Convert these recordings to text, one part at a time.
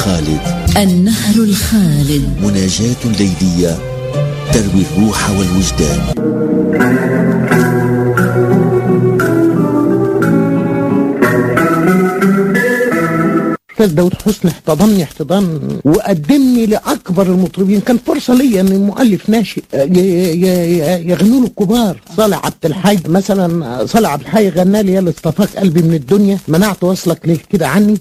الخالد النهر الخالد مناجاة ليلية تروي الروح والوجدان الاستاذ داود حسني احتضنني احتضان وقدمني لاكبر المطربين كان فرصه ليا ان مؤلف ناشئ ي- ي- ي- يغنوا له الكبار صالح عبد الحي مثلا صالح عبد الحي غنى لي يا اللي اصطفاك قلبي من الدنيا منعت وصلك ليه كده عني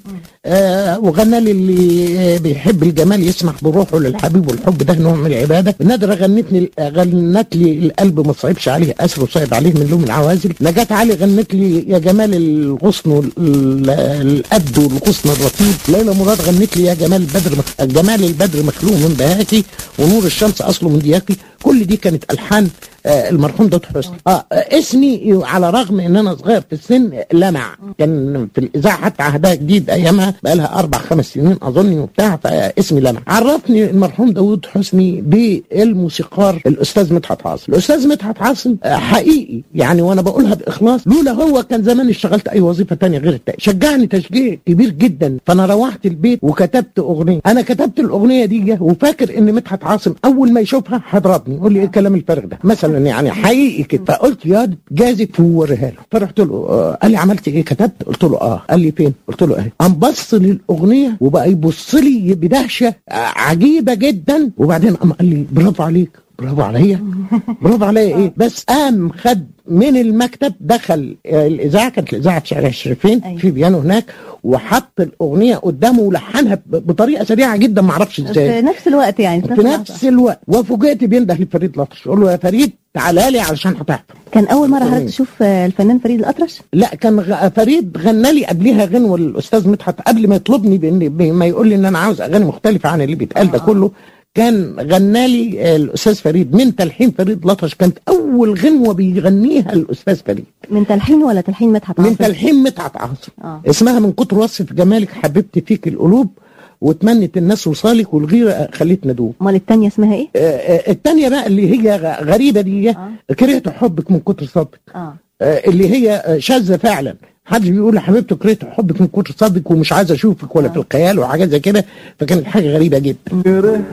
آه وغنى لي اللي آه، بيحب الجمال يسمح بروحه للحبيب والحب ده نوع من العباده نادره غنتني غنت لي القلب ما صعبش عليه اسر وصعب عليه من لوم العوازل نجاة علي غنت لي يا جمال الغصن وال- القد والغصن الرطيب ليلى مراد غنت لي يا جمال البدر مخ... جمال البدر مخلوق من بهاكي ونور الشمس اصله من دياكي كل دي كانت الحان آه المرحوم داود حسني اه آه، اسمي على رغم ان انا صغير في السن لمع كان في الاذاعه حتى عهدها جديد ايامها بقى لها اربع خمس سنين اظني وبتاع فاسمي لمع عرفني المرحوم داود حسني بالموسيقار الاستاذ مدحت عاصم الاستاذ مدحت عاصم آه، حقيقي يعني وانا بقولها باخلاص لولا هو كان زمان اشتغلت اي وظيفه تانية غير التانية شجعني تشجيع كبير جدا فانا روحت البيت وكتبت اغنيه انا كتبت الاغنيه دي وفاكر ان مدحت عاصم اول ما يشوفها هيضربني يقول لي ايه الكلام الفارغ ده مثلا يعني حقيقي كده فقلت يا جازت ووريها له فرحت له آه قال لي عملت ايه كتبت قلت له اه قال لي فين قلت له اهي قام بص للاغنيه وبقى يبص لي بدهشه آه، عجيبه جدا وبعدين قام قال لي برافو عليك برافو عليا برافو عليا ايه بس قام خد من المكتب دخل آه، الاذاعه كانت الاذاعه في شارع الشريفين أيوة. في بيانو هناك وحط الاغنيه قدامه ولحنها ب- بطريقه سريعه جدا ما اعرفش ازاي في نفس الوقت يعني في نفس الوقت وفوجئت بينده لفريد لطش اقول له يا فريد تعالى لي علشان هتحفظ كان اول مره حضرتك جميل. تشوف آه، الفنان فريد الاطرش لا كان غ- فريد غنى لي قبلها غنوه الاستاذ مدحت قبل ما يطلبني بان ب- ما يقول لي ان انا عاوز اغاني مختلفه عن اللي بيتقال ده كله كان غنى لي آه، الاستاذ فريد من تلحين فريد لطش كانت اول غنوه بيغنيها الاستاذ فريد من تلحين ولا تلحين مدحت من عاصم؟ تلحين مدحت عاصم آه. اسمها من كتر وصف جمالك حببت فيك القلوب وتمنت الناس وصالك والغيره خليتنا ندوب امال الثانيه اسمها ايه؟ آه، آه، التانية بقى اللي هي غ- غريبة دي آه. كرهت حبك من كتر صدق اه آه، اللي هي آه، شاذة فعلا محدش بيقول لحبيبته كرهت حبك من كتر صدق ومش عايز اشوفك ولا في الخيال وحاجات زي كده فكانت حاجة غريبة جدا